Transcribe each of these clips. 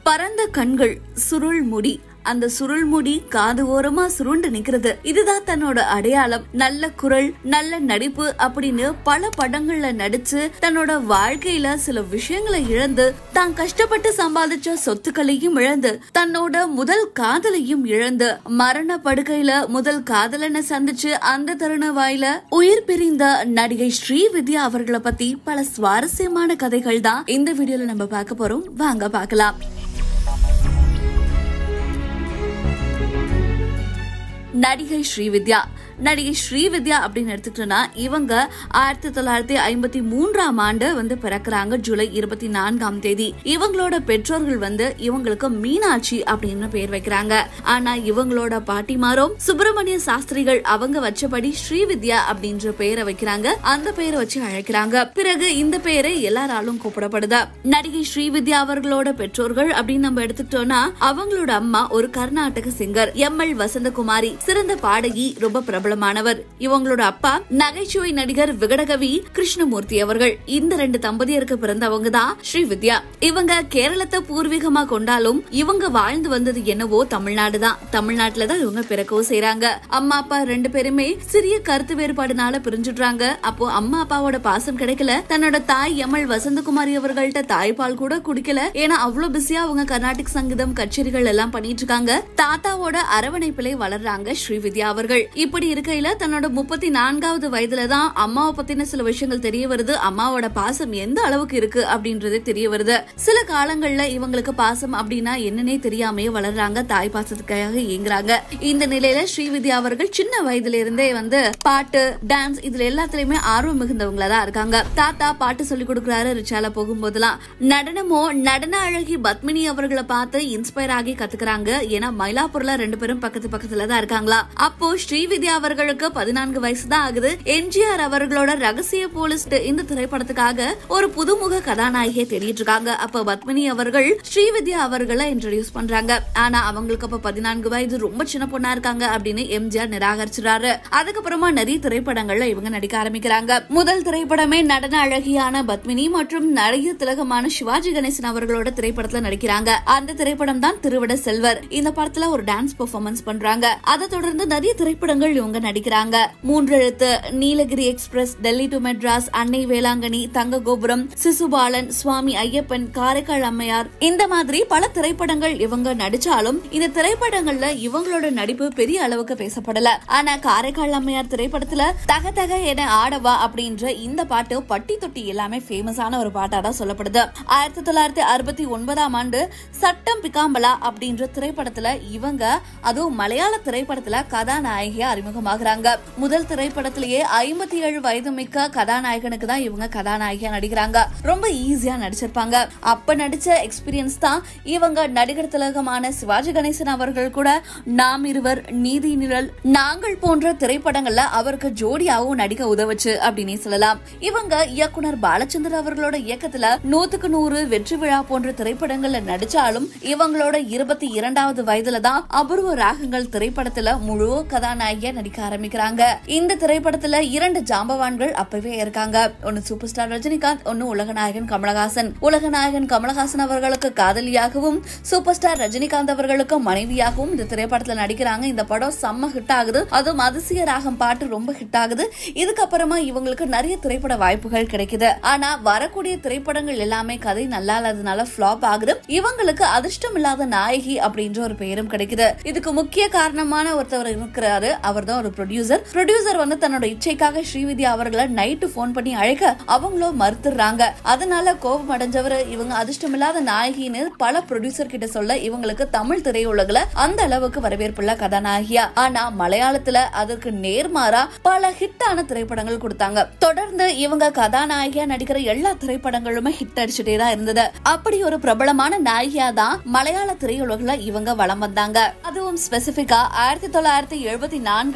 பரந்த கண்கள் சுருள் முடி அந்த சுருள் முடி காது ஓரமா சுருண்டு நிக்கிறது இதுதான் தன்னோட அடையாளம் நல்ல குரல் நல்ல நடிப்பு அப்படின்னு பல படங்கள்ல நடிச்சு தன்னோட வாழ்க்கையில சில விஷயங்களை இழந்து தான் கஷ்டப்பட்டு சம்பாதிச்ச சொத்துக்களையும் இழந்து தன்னோட முதல் காதலையும் இழந்து மரண படுக்கையில முதல் காதலனை சந்திச்சு அந்த தருண வாயில உயிர் பிரிந்த நடிகை ஸ்ரீவித்யா அவர்களை பத்தி பல சுவாரஸ்யமான கதைகள் தான் இந்த வீடியோல நம்ம பார்க்க போறோம் வாங்க பார்க்கலாம் நடிகை ஸ்ரீவித்யா நடிகை ஸ்ரீவித்யா அப்படின்னு எடுத்துக்கிட்டோம்னா இவங்க ஆயிரத்தி தொள்ளாயிரத்தி ஐம்பத்தி மூன்றாம் ஆண்டு வந்து பிறக்குறாங்க ஜூலை இருபத்தி நான்காம் தேதி இவங்களோட பெற்றோர்கள் வந்து இவங்களுக்கு மீனாட்சி அப்படின்னு பேர் வைக்கிறாங்க ஆனா இவங்களோட பாட்டிமாரும் சுப்பிரமணிய சாஸ்திரிகள் அவங்க வச்சபடி ஸ்ரீவித்யா அப்படின்ற பெயரை வைக்கிறாங்க அந்த பெயரை வச்சு அழைக்கிறாங்க பிறகு இந்த பெயரை எல்லாராலும் கூப்பிடப்படுது நடிகை ஸ்ரீவித்யா அவர்களோட பெற்றோர்கள் அப்படின்னு நம்ம எடுத்துக்கிட்டோம்னா அவங்களோட அம்மா ஒரு Carnatic singer M L Vasanthakumari சிறந்த பாடகி ரொம்ப பிரபலமானவர் இவங்களோட அப்பா நகைச்சுவை நடிகர் விகடகவி கிருஷ்ணமூர்த்தி அவர்கள் இந்த ரெண்டு தம்பதியருக்கு பிறந்தவங்க தான் ஸ்ரீவித்யா இவங்க கேரளத்தை பூர்வீகமா கொண்டாலும் இவங்க வாழ்ந்து வந்தது என்னவோ தமிழ்நாடு தான் தமிழ்நாட்டுல தான் இவங்க பிறக்கவும் செய்றாங்க அம்மா அப்பா ரெண்டு பேருமே சிறிய கருத்து வேறுபாடுனால பிரிஞ்சுடுறாங்க அப்போ அம்மா அப்பாவோட பாசம் கிடைக்கல தன்னோட தாய் எம்எல் வசந்தகுமாரி அவர்கள்ட்ட தாய்ப்பால் கூட குடிக்கல ஏன்னா அவ்வளவு பிஸியா அவங்க கர்நாடிக் சங்கீதம் கச்சேரிகள் எல்லாம் பண்ணிட்டு இருக்காங்க தாத்தாவோட அரவணைப்பிலே வளர்றாங்க ஸ்ரீவித்யா அவர்கள் இப்படி இருக்கையில தன்னோட முப்பத்தி நான்காவது வயதுல தான் அம்மாவை பத்தின சில விஷயங்கள் தெரிய வருது அம்மாவோட பாசம் எந்த அளவுக்கு இருக்கு அப்படின்றது தெரிய வருது சில காலங்கள்ல இவங்களுக்கு பாசம் அப்படின்னா என்னன்னே தெரியாமயே வளர்றாங்க தாய் பாசத்துக்காக இயங்குறாங்க இந்த நிலையில ஸ்ரீவித்யா அவர்கள் சின்ன வயதுல இருந்தே வந்து பாட்டு டான்ஸ் இதுல எல்லாத்துலயுமே ஆர்வம் மிகுந்தவங்களா தான் இருக்காங்க தாத்தா பாட்டு சொல்லி கொடுக்கறாரு ரிச்சால போகும்போதெல்லாம் நடனமோ நடன அழகி பத்மினி அவர்களை பார்த்து இன்ஸ்பயர் ஆகி கத்துக்கிறாங்க ஏன்னா மயிலாப்பூர்ல ரெண்டு பேரும் பக்கத்து பக்கத்துல தான் இருக்காங்களா அப்போ ஸ்ரீவித்யா அவர்களுக்கு பதினான்கு வயசு தான் ஆகுது எம்ஜிஆர் அவர்களோட ரகசிய போலீஸ் இந்த திரைப்படத்துக்காக ஒரு புதுமுக கதாநாயகியை தேடிட்டு இருக்காங்க அப்ப பத்மினி அவர்கள் ஸ்ரீவித்யா அவர்களை இன்ட்ரடியூஸ் பண்றாங்க ஆனா அவங்களுக்கு அப்ப பதினான்கு வயது ரொம்ப சின்ன பொண்ணா இருக்காங்க அப்படின்னு எம்ஜிஆர் நிராகரிச்சுறாரு அதுக்கப்புறமா நிறைய திரைப்படங்கள்ல இவங்க நடிக்க ஆரம்பிக்கிறாங்க முதல் திரைப்படமே நடன அழகியான பத்மினி மற்றும் நடிகர் திலகமான சிவாஜி கணேசன் அவர்களோட திரைப்படத்துல நடிக்கிறாங்க அந்த திரைப்படம் தான் திருவிட செல்வர் இந்த படத்துல ஒரு டான்ஸ் பெர்ஃபார்மன்ஸ் பண்றாங்க அதை தொடர்ந்து நிறைய திரைப்படங்கள் இவங்க நடிக்கிறாங்க மூன்றெழுத்து நீலகிரி எக்ஸ்பிரஸ் டெல்லி டு மெட்ராஸ் அன்னை வேளாங்கண்ணி தங்க கோபுரம் சிசுபாலன் சுவாமி ஐயப்பன் காரைக்கால் அம்மையார் இந்த மாதிரி பல திரைப்படங்கள் இவங்க நடிச்சாலும் இந்த திரைப்படங்கள்ல இவங்களோட நடிப்பு பெரிய அளவுக்கு பேசப்படல ஆனா காரைக்கால் அம்மையார் திரைப்படத்துல தக தக என ஆடவா அப்படின்ற இந்த பாட்டு பட்டி தொட்டி எல்லாமே ஃபேமஸான ஒரு பாட்டா தான் சொல்லப்படுது ஆயிரத்தி தொள்ளாயிரத்தி அறுபத்தி ஒன்பதாம் ஆண்டு சட்டம் பிகாம்பலா அப்படின்ற திரைப்படத்துல இவங்க அதுவும் மலையாள திரைப்படத்துல கதாநாயகியா அறிமுகமாகறாங்க முதல் திரைப்படத்திலேயே ஐம்பத்தி ஏழு வயது மிக்க கதாநாயகனுக்கு தான் இவங்க கதாநாயகியா நடிக்கிறாங்க ரொம்ப ஈஸியா நடிச்சிருப்பாங்க அப்ப நடிச்ச எக்ஸ்பீரியன்ஸ் தான் இவங்க நடிகர் திலகமான சிவாஜி கணேசன் அவர்கள் கூட நாம் இருவர் நீதி நிழல் நாங்கள் போன்ற திரைப்படங்கள்ல அவருக்கு ஜோடியாவும் நடிக்க உதவுச்சு அப்படின்னு சொல்லலாம் இவங்க இயக்குனர் பாலச்சந்தர் அவர்களோட இயக்கத்துல நூத்துக்கு நூறு வெற்றி விழா போன்ற திரைப்படங்கள்ல நடிச்சாலும் இவங்களோட இருபத்தி இரண்டாவது வயதுல தான் அபூர்வ ராகங்கள் திரைப்படத்துல முழு கதாநாயகியா நடிக்க ஆரம்பிக்கிறாங்க இந்த திரைப்படத்துல இரண்டு ஜாம்பவான்கள் அப்பவே இருக்காங்க ஒன்னு சூப்பர் ஸ்டார் ரஜினிகாந்த் ஒன்னு உலகநாயகன் கமலஹாசன் உலகநாயகன் கமலஹாசன் அவர்களுக்கு காதலியாகவும் சூப்பர் ஸ்டார் ரஜினிகாந்த் அவர்களுக்கு மனைவியாகவும் இந்த திரைப்படத்துல நடிக்கிறாங்க இந்த படம் செம்ம ஹிட் ஆகுது அதுவும் அதிசய ராகம் பாட்டு ரொம்ப ஹிட் ஆகுது இதுக்கப்புறமா இவங்களுக்கு நிறைய திரைப்பட வாய்ப்புகள் கிடைக்குது ஆனா வரக்கூடிய திரைப்படங்கள் எல்லாமே கதை நல்லா இல்லாததுனால ஃபிளாப் ஆகுது இவங்களுக்கு அதிர்ஷ்டம் இல்லாத நாயகி அப்படின்ற ஒரு பெயரும் கிடைக்குது இதுக்கு முக்கிய காரணமான ஒருத்தவர் இருக்கிறாரு அவர் தான் ஒரு ப்ரொடியூசர் ப்ரொடியூசர் வந்து தன்னோட இச்சைக்காக ஸ்ரீவித்யா அவர்களை நைட்டு போன் பண்ணி அழைக்க அவங்களும் மறுத்துறாங்க அதனால கோபம் அடைஞ்சவர் இவங்க அதிர்ஷ்டம் இல்லாத நாயகின்னு பல ப்ரொடியூசர் கிட்ட சொல்ல இவங்களுக்கு தமிழ் திரையுலகில் அந்த அளவுக்கு வரவேற்புள்ள கதாநாயகியா ஆனா மலையாளத்துல அதற்கு நேர்மாறா பல ஹிட்டான திரைப்படங்கள் கொடுத்தாங்க தொடர்ந்து இவங்க கதாநாயகியா நடிக்கிற எல்லா திரைப்படங்களுமே ஹிட் அடிச்சுட்டே தான் இருந்தது அப்படி ஒரு பிரபலமான நாயகியா தான் மலையாள திரையுலகில் இவங்க வலம் வந்தாங்க அதுவும் ஸ்பெசிபிக்கா ஆயிரத்தி தொள்ளாயிரத்தி எழுபத்தி நான்குல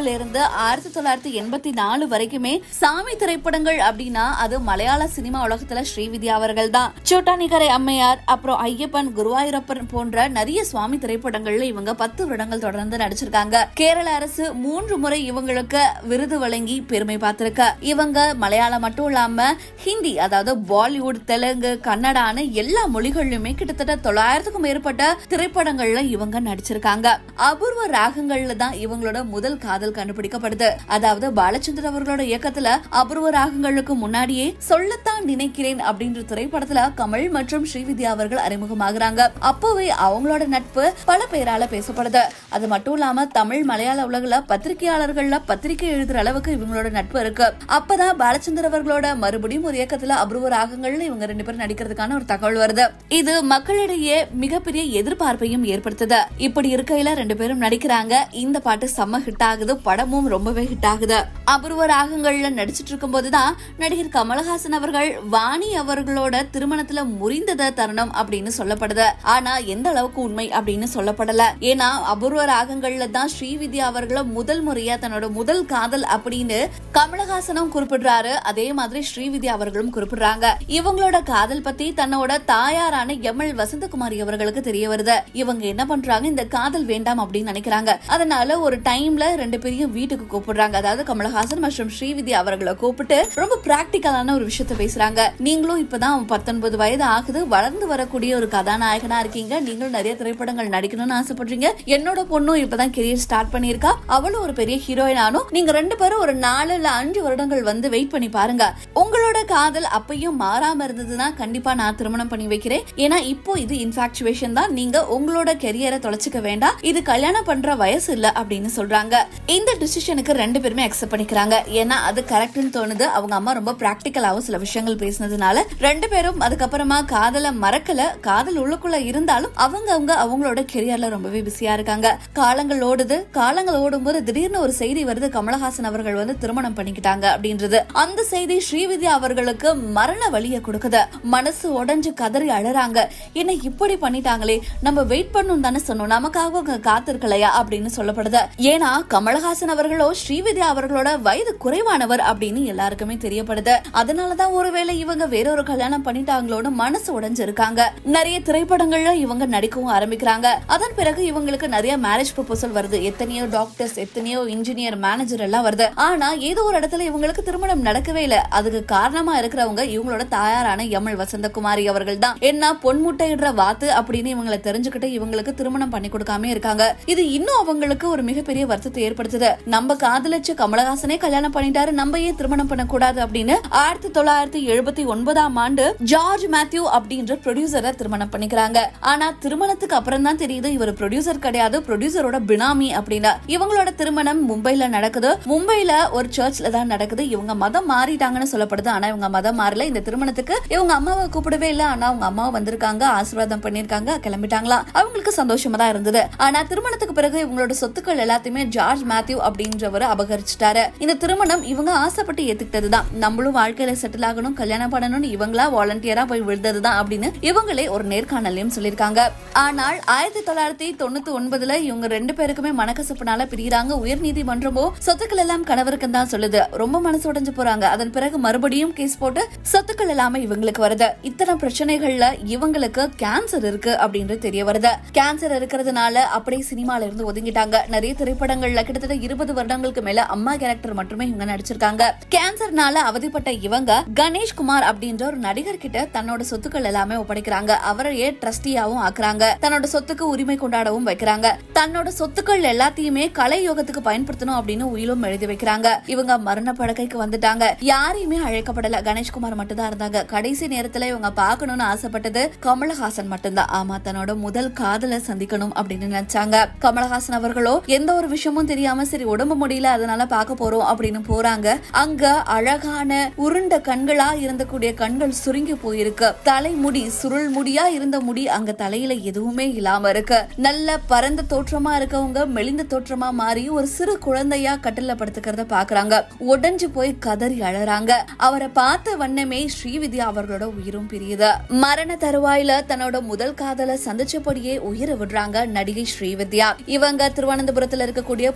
ஆறுல இருந்து ஆயிரத்தி தொள்ளாயிரத்தி எண்பத்தி நாலு வரைக்குமே சாமி திரைப்படங்கள் அப்படின்னா அது மலையாள சினிமா உலகத்துல ஸ்ரீவித்யா அவர்கள் தான் சோட்டானிகரை அம்மையார் அப்புறம் ஐயப்பன் குருவாயூரப்பன் போன்ற நிறைய சுவாமி திரைப்படங்கள்ல இவங்க பத்து வருடங்கள் தொடர்ந்து நடிச்சிருக்காங்க கேரள அரசு மூன்று முறை இவங்களுக்கு விருது வழங்கி பெருமை பார்த்திருக்க இவங்க மலையாளம் மட்டும் இல்லாம ஹிந்தி அதாவது பாலிவுட் தெலுங்கு கன்னடான எல்லா மொழிகளிலுமே கிட்டத்தட்ட தொள்ளாயிரத்துக்கும் மேற்பட்ட திரைப்படங்கள்ல இவங்க நடிச்சிருக்காங்க அபூர்வ ராகங்கள்ல தான் இவங்களோட முதல் காதல் கண்டுபிடிக்கப்படுது அதாவது பாலச்சந்தர் அவர்களோட இயக்கத்துல அபூர்வ ராகங்களுக்கு முன்னாடியே சொல்லத்தான் நினைக்கிறேன் அப்படின்ற திரைப்படத்துல கமல் மற்றும் ஸ்ரீவித்யா அவர்கள் அறிமுகமாகறாங்க அப்போவே அவங்களோட நட்பு பல பேரால பேசப்படுது அது மட்டும் இல்லாம தமிழ் மலையாள உலகில பத்திரிகையாளர்கள்ல பத்திரிகை எழுதுற அளவுக்கு இவங்களோட நட்பு இருக்கு அப்பதான் பாலச்சந்தர் அவர்களோட மறுபடியும் ஒரு இயக்கத்துல அபூர்வ ராகங்கள்ல இவங்க ரெண்டு பேரும் நடிக்கிறதுக்கான ஒரு தகவல் வருது இது மக்களிடையே மிகப்பெரிய எதிர்பார்ப்பையும் ஏற்படுத்துது இப்படி இருக்கையில ரெண்டு பேரும் நடிக்கிறாங்க இந்த பாட்டு செம்ம ஹிட் ஆகுது படமும் ரொம்பவே ஹிட் ஆகுது அபூர்வ ராகங்கள்ல நடிச்சிட்டு இருக்கும் போதுதான் நடிகர் கமலஹாசன் அவர்கள் வாணி அவர்களோட திருமணத்துல முறிந்தத தருணம் அப்படின்னு சொல்லப்படுது ஆனா எந்த அளவுக்கு உண்மை அப்படின்னு சொல்லப்படல ஏன்னா அபூர்வ ராகங்கள்ல தான் ஸ்ரீவித்யா அவர்களை முதல் முறையா தன்னோட முதல் காதல் அப்படின்னு கமலஹாசனும் குறிப்பிடுறாரு அதே மாதிரி ஸ்ரீவித்யா அவர்களும் குறிப்பிடுறாங்க இவங்களோட காதல் பத்தி தன்னோட தாயாரான எம் எல் வசந்தகுமாரி அவர்களுக்கு தெரிய வருது இவங்க என்ன பண்றாங்க இந்த காதல் வேண்டாம் அப்படின்னு நினைக்கிறாங்க அதனால ஒரு டைம்ல ரெண்டு பேரையும் வீட்டுக்கு கூப்பிடுறாங்க அதாவது கமலஹாசன் மற்றும் ஸ்ரீவித்யா அவர்களை கூப்பிட்டு ரொம்ப பிராக்டிக்கலான ஒரு விஷயத்த பேசுறாங்க நீங்களும் இப்பதான் பத்தொன்பது வயது ஆகுது வளர்ந்து வரக்கூடிய ஒரு கதாநாயகனா இருக்கீங்க நீங்களும் நிறைய திரைப்படங்கள் நடிக்கணும்னு ஆசைப்படுறீங்க என்னோட பொண்ணும் இப்பதான் கெரியர் ஸ்டார்ட் பண்ணிருக்கா அவளும் ஒரு பெரிய ஹீரோயின் ஆனும் நீங்க ரெண்டு பேரும் ஒரு நாலு இல்ல அஞ்சு வருடங்கள் வந்து வெயிட் பண்ணி பாருங்க உங்களோட காதல் அப்பயும் மாறாம இருந்ததுன்னா கண்டிப்பா நான் திருமணம் பண்ணி வைக்கிறேன் ஏன்னா இப்போ இது இன்ஃபாக்சுவேஷன் தான் நீங்க உங்களோட கெரியரை தொலைச்சுக்க வேண்டாம் இது கல்யாணம் பண்ற வயசு இல்ல அப்படின்னு சொல்றாங்க இந்த டிசிஷனுக்கு ரெண்டு பேருமே அக்செப்ட் பண்ணிக்கிறாங்க ஏன்னா அது கரெக்ட்னு தோணுது அவங்க அம்மா ரொம்ப பிராக்டிக்கலாவும் சில விஷயங்கள் பேசினதுனால ரெண்டு பேரும் அதுக்கப்புறமா காதல மறக்கல காதல் உள்ளுக்குள்ள இருந்தாலும் அவங்க அவங்க அவங்களோட கெரியர்ல ரொம்பவே பிஸியா இருக்காங்க காலங்கள் ஓடுது காலங்கள் ஓடும்போது திடீர்னு ஒரு செய்தி வருது கமலஹாசன் அவர்கள் வந்து திருமணம் பண்ணிக்கிட்டாங்க அப்படின்றது அந்த செய்தி ஸ்ரீவித்யா அவர்களுக்கு மரண வழிய கொடுக்குது மனசு உடைஞ்சு கதறி அழறாங்க என்ன இப்படி பண்ணிட்டாங்களே நம்ம வெயிட் பண்ணணும் தானே சொன்னோம் நமக்காக அவங்க காத்திருக்கலையா அப்படின்னு சொல்லப்படுது ஏன்னா கமலஹாசன் அவர்களோ ஸ்ரீவித்யா அவர்களோட வயது குறைவானவர் அப்படின்னு எல்லாருக்குமே தெரியப்படுது அதனாலதான் ஒருவேளை இவங்க வேறொரு கல்யாணம் பண்ணிட்டாங்களோன்னு மனசு உடைஞ்சு இருக்காங்க நிறைய திரைப்படங்கள்ல இவங்க நடிக்கவும் ஆரம்பிக்கிறாங்க அதன் பிறகு இவங்களுக்கு நிறைய மேரேஜ் ப்ரொபோசல் வருது எத்தனையோ டாக்டர்ஸ் எத்தனையோ இன்ஜினியர் மேனேஜர் எல்லாம் வருது ஆனா ஏதோ ஒரு இடத்துல இவங்களுக்கு திருமணம் நடக்கவே இல்ல அதுக்கு காரணமா இருக்கிறவங்க இவங்களோட தாயாரான எம்எல் வசந்தகுமாரி அவர்கள் தான் என்ன பொன்முட்டையிடுற வாத்து அப்படின்னு இவங்களை தெரிஞ்சுக்கிட்டு இவங்களுக்கு திருமணம் பண்ணி கொடுக்காம இருக்காங்க இது இன்னும் அவங்களுக்கு ஒரு மிகப்பெரிய வருத்தத்தை ஏற்படுத்துது நம்ம காதலிச்ச கமலஹாசனே கல்யாணம் பண்ணிட்டாரு நம்ம ஏன் திருமணம் பண்ணக்கூடாது அப்படின்னு ஆயிரத்தி தொள்ளாயிரத்தி எழுபத்தி ஒன்பதாம் ஆண்டு ஜார்ஜ் மேத்யூ அப்படின்ற ப்ரொடியூசரை திருமணம் பண்ணிக்கிறாங்க ஆனா திருமணத்துக்கு அப்புறம் தான் தெரியுது இவர் ப்ரொடியூசர் கிடையாது ப்ரொடியூசரோட பினாமி அப்படின்னு இவங்களோட திருமணம் மும்பைல நடக்குது மும்பைல ஒரு சர்ச்ல தான் நடக்குது இவங்க மதம் மாறிட்டாங்கன்னு சொல்லப்படுது ஆனா இவங்க மதம் மாறல இந்த திருமணத்துக்கு இவங்க அம்மாவை கூப்பிடவே இல்ல ஆனா அவங்க அம்மாவை வந்திருக்காங்க ஆசீர்வாதம் பண்ணிருக்காங்க கிளம்பிட்டாங்களா அவங்களுக்கு சந்தோஷமா தான் இருந்தது ஆனா திருமணத்துக்கு பிறகு இவங்களோட சொத்துக்கள் எல்லாத்தையுமே ஜார்ஜ் மேத்யூ அப்படின்றவர் அபகரிச்சிட்டாரு இந்த திருமணம் இவங்க ஆசைப்பட்டு ஏத்துக்கிட்டதுதான் நம்மளும் வாழ்க்கையில செட்டில் ஆகணும் கல்யாணம் பண்ணணும்னு இவங்களா வாலண்டியரா போய் விழுந்ததுதான் அப்படின்னு இவங்களே ஒரு நேர்காணலையும் சொல்லியிருக்காங்க ஆனால் ஆயிரத்தி தொள்ளாயிரத்தி தொண்ணூத்தி ஒன்பதுல இவங்க ரெண்டு பேருக்குமே மனக்கசப்புனால பிரிகிறாங்க உயர் நீதிமன்றமோ சொத்துக்கள் எல்லாம் கணவருக்கு தான் சொல்லுது ரொம்ப மனசு உடைஞ்சு போறாங்க அதன் பிறகு மறுபடியும் கேஸ் போட்டு சொத்துக்கள் எல்லாமே இவங்களுக்கு வருது இத்தனை பிரச்சனைகள்ல இவங்களுக்கு கேன்சர் இருக்கு அப்படின்றது தெரிய வருது கேன்சர் இருக்கிறதுனால அப்படியே சினிமால இருந்து ஒதுங்கிட்டாங்க நிறைய திரைப்படங்கள்ல கிட்டத்தட்ட இருபது வருடங்களுக்கு மேல அம்மா கேரக்டர் மட்டுமே இவங்க நடிச்சிருக்காங்க கேன்சர்னால அவதிப்பட்ட இவங்க கணேஷ் குமார் அப்படின்ற ஒரு நடிகர் கிட்ட தன்னோட சொத்துக்கள் எல்லாமே ஒப்படைக்கிறாங்க அவரையே ட்ரஸ்டியாவும் ஆக்குறாங்க தன்னோட சொத்துக்கு உரிமை கொண்டாடவும் வைக்கிறாங்க தன்னோட சொத்துக்கள் எல்லாத்தையுமே கலை யோகத்துக்கு பயன்படுத்தணும் அப்படின்னு உயிலும் எழுதி வைக்கிறாங்க இவங்க மரண படுக்கைக்கு வந்துட்டாங்க யாரையுமே அழைக்கப்படல கணேஷ்குமார் மட்டும் தான் இருந்தாங்க கடைசி நேரத்துல இவங்க பார்க்கணும்னு ஆசைப்பட்டது கமலஹாசன் மட்டும்தான் ஆமா தன்னோட முதல் காதலை சந்திக்கணும் அப்படின்னு நினைச்சாங்க கமலஹாசன் அவர்களோ எந்த ஒரு விஷயமும் தெரியாம சரி உடம்பு முடியல அதனால பார்க்க போறோம் அப்படின்னு போறாங்க அங்க அழகான உருண்ட கண்களா இருந்தக்கூடிய கண்கள் சுருங்கி போயிருக்கு தலைமுடி சுருள் முடியா இருந்த முடி அங்க தலையில எதுவுமே இல்லாம இருக்கு நல்ல பரந்த தோற்றமா இருக்கவங்க மெலிந்த தோற்றமா மாறி ஒரு சிறு குழந்தையா கட்டில படுத்துக்கிறத பாக்குறாங்க உடைஞ்சு போய் கதறி அழறாங்க அவரை பார்த்த வண்ணமே ஸ்ரீவித்யா அவர்களோட உயிரும் பிரியுது மரண தருவாயில தன்னோட முதல் காதலை சந்திச்சபடியே உயிரை விடுறாங்க நடிகை ஸ்ரீவித்யா இவங்க திருவனந்தபுரத்துல இருக்கக்கூடிய புற்றுநோய்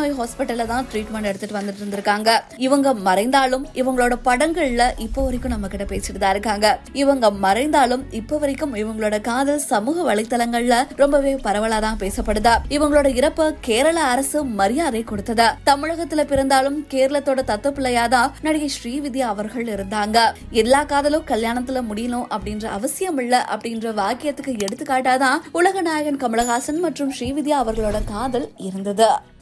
அண்ணாமலை ஹாஸ்பிட்டல்ல தான் ட்ரீட்மெண்ட் எடுத்துட்டு வந்துட்டு இருந்திருக்காங்க இவங்க மறைந்தாலும் இவங்களோட படங்கள்ல இப்போ வரைக்கும் நம்ம கிட்ட பேசிட்டு தான் இருக்காங்க இவங்க மறைந்தாலும் இப்போ வரைக்கும் இவங்களோட காதல் சமூக வலைத்தளங்கள்ல ரொம்பவே பரவலா தான் பேசப்படுதா இவங்களோட இறப்ப கேரள அரசு மரியாதை கொடுத்ததா தமிழகத்துல பிறந்தாலும் கேரளத்தோட தத்து பிள்ளையாதான் நடிகை ஸ்ரீவித்யா அவர்கள் இருந்தாங்க எல்லா காதலும் கல்யாணத்துல முடியணும் அப்படின்ற அவசியம் இல்ல அப்படின்ற வாக்கியத்துக்கு எடுத்துக்காட்டாதான் உலக நாயகன் கமலஹாசன் மற்றும் ஸ்ரீவித்யா அவர்களோட காதல் இருந்தது